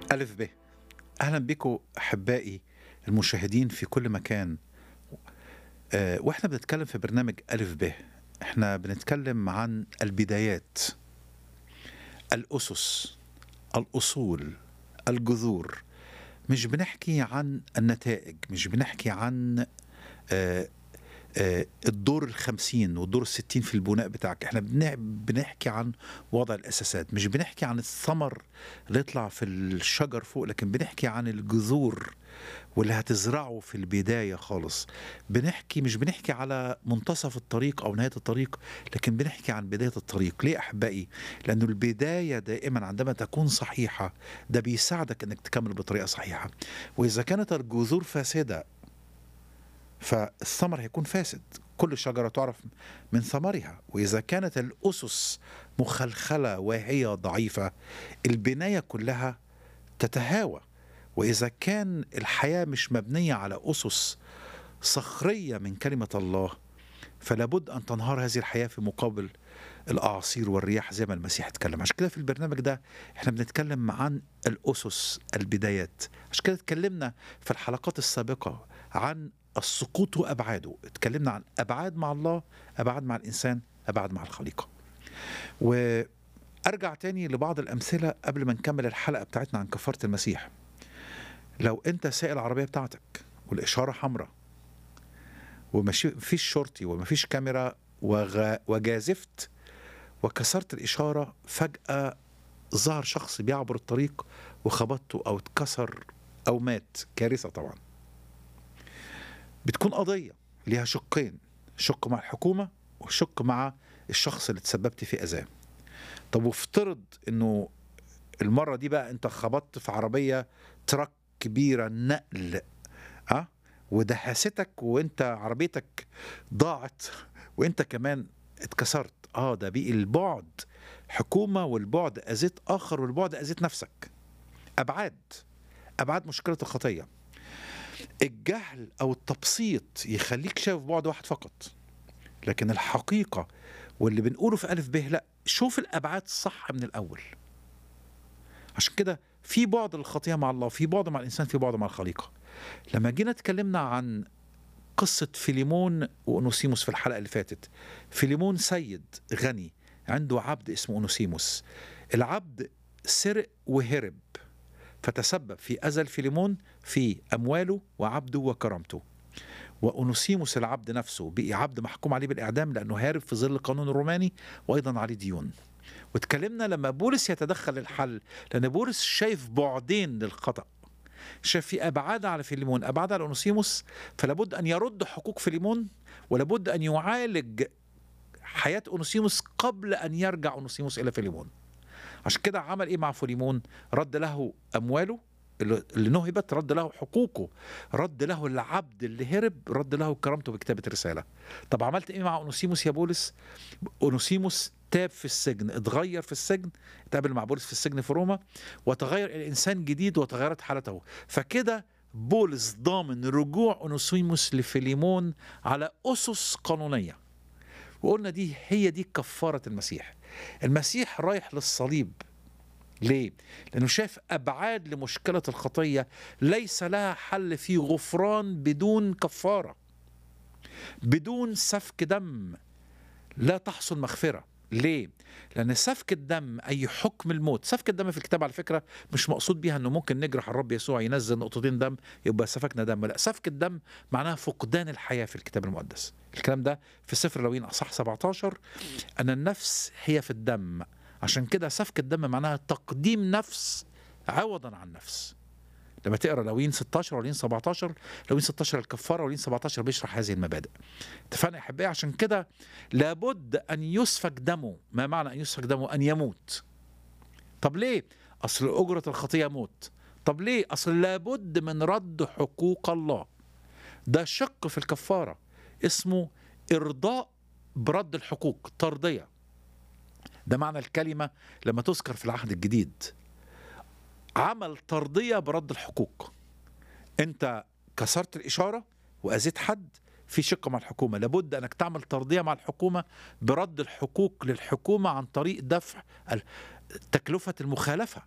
ألف ب أهلا بكم أحبائي المشاهدين في كل مكان آه، وإحنا بنتكلم في برنامج ألف ب إحنا بنتكلم عن البدايات الأسس الأصول الجذور مش بنحكي عن النتائج مش بنحكي عن آه، آه، الدور الخمسين والدور الستين في البناء بتاعك احنا بنع- بنحكي عن وضع الأساسات مش بنحكي عن الثمر اللي يطلع في الشجر فوق لكن بنحكي عن الجذور واللي هتزرعه في البداية خالص بنحكي مش بنحكي على منتصف الطريق أو نهاية الطريق لكن بنحكي عن بداية الطريق ليه أحبائي؟ لأنه البداية دائما عندما تكون صحيحة ده بيساعدك أنك تكمل بطريقة صحيحة وإذا كانت الجذور فاسدة فالثمر هيكون فاسد كل شجرة تعرف من ثمرها وإذا كانت الأسس مخلخلة وهي ضعيفة البناية كلها تتهاوى وإذا كان الحياة مش مبنية على أسس صخرية من كلمة الله فلابد أن تنهار هذه الحياة في مقابل الأعاصير والرياح زي ما المسيح اتكلم عشان كده في البرنامج ده احنا بنتكلم عن الأسس البدايات عشان كده اتكلمنا في الحلقات السابقة عن السقوط وأبعاده اتكلمنا عن أبعاد مع الله أبعاد مع الإنسان أبعاد مع الخليقة وأرجع تاني لبعض الأمثلة قبل ما نكمل الحلقة بتاعتنا عن كفارة المسيح لو أنت سائق العربية بتاعتك والإشارة حمراء وماشي مفيش شرطي ومفيش كاميرا وغ... وجازفت وكسرت الإشارة فجأة ظهر شخص بيعبر الطريق وخبطته أو اتكسر أو مات كارثة طبعا بتكون قضية ليها شقين شق مع الحكومة وشق مع الشخص اللي تسببت في أذاه طب وافترض انه المرة دي بقى انت خبطت في عربية تراك كبيرة نقل ها ودهستك وانت عربيتك ضاعت وانت كمان اتكسرت اه ده بقي البعد حكومة والبعد أذيت آخر والبعد أذيت نفسك أبعاد أبعاد مشكلة الخطية الجهل أو التبسيط يخليك شايف بعد واحد فقط لكن الحقيقة واللي بنقوله في ألف ب لا شوف الأبعاد صح من الأول عشان كده في بعد الخطية مع الله في بعد مع الإنسان في بعد مع الخليقة لما جينا اتكلمنا عن قصة فيليمون وأونوسيموس في الحلقة اللي فاتت فيليمون سيد غني عنده عبد اسمه أونوسيموس العبد سرق وهرب فتسبب في أذى فيليمون في أمواله وعبده وكرامته وأونوسيموس العبد نفسه بقي عبد محكوم عليه بالإعدام لأنه هارب في ظل القانون الروماني وأيضا عليه ديون واتكلمنا لما بولس يتدخل الحل لأن بولس شايف بعدين للخطأ شاف في أبعاد على فيليمون أبعاد على أونوسيموس فلابد أن يرد حقوق فيليمون ولابد أن يعالج حياة أونوسيموس قبل أن يرجع أونوسيموس إلى فيليمون عشان كده عمل إيه مع فيليمون رد له أمواله اللي اللي نهبت رد له حقوقه رد له العبد اللي هرب رد له كرامته بكتابة رسالة طب عملت ايه مع اونوسيموس يا بولس اونوسيموس تاب في السجن اتغير في السجن اتقابل مع بولس في السجن في روما وتغير الى انسان جديد وتغيرت حالته فكده بولس ضامن رجوع اونوسيموس لفيليمون على اسس قانونيه وقلنا دي هي دي كفاره المسيح المسيح رايح للصليب ليه؟ لأنه شاف أبعاد لمشكلة الخطية ليس لها حل في غفران بدون كفارة بدون سفك دم لا تحصل مغفرة ليه؟ لأن سفك الدم أي حكم الموت سفك الدم في الكتاب على فكرة مش مقصود بيها أنه ممكن نجرح الرب يسوع ينزل نقطتين دم يبقى سفكنا دم لا سفك الدم معناها فقدان الحياة في الكتاب المقدس الكلام ده في سفر لوين أصح 17 أن النفس هي في الدم عشان كده سفك الدم معناها تقديم نفس عوضا عن نفس لما تقرا لوين 16 ولوين 17 لوين 16 الكفاره ولوين 17 بيشرح هذه المبادئ اتفقنا يا احبائي عشان كده لابد ان يسفك دمه ما معنى ان يسفك دمه ان يموت طب ليه اصل اجره الخطيه موت طب ليه اصل لابد من رد حقوق الله ده شق في الكفاره اسمه ارضاء برد الحقوق ترضيه ده معنى الكلمة لما تذكر في العهد الجديد عمل ترضية برد الحقوق انت كسرت الإشارة وأذيت حد في شق مع الحكومة لابد أنك تعمل ترضية مع الحكومة برد الحقوق للحكومة عن طريق دفع ال- تكلفة المخالفة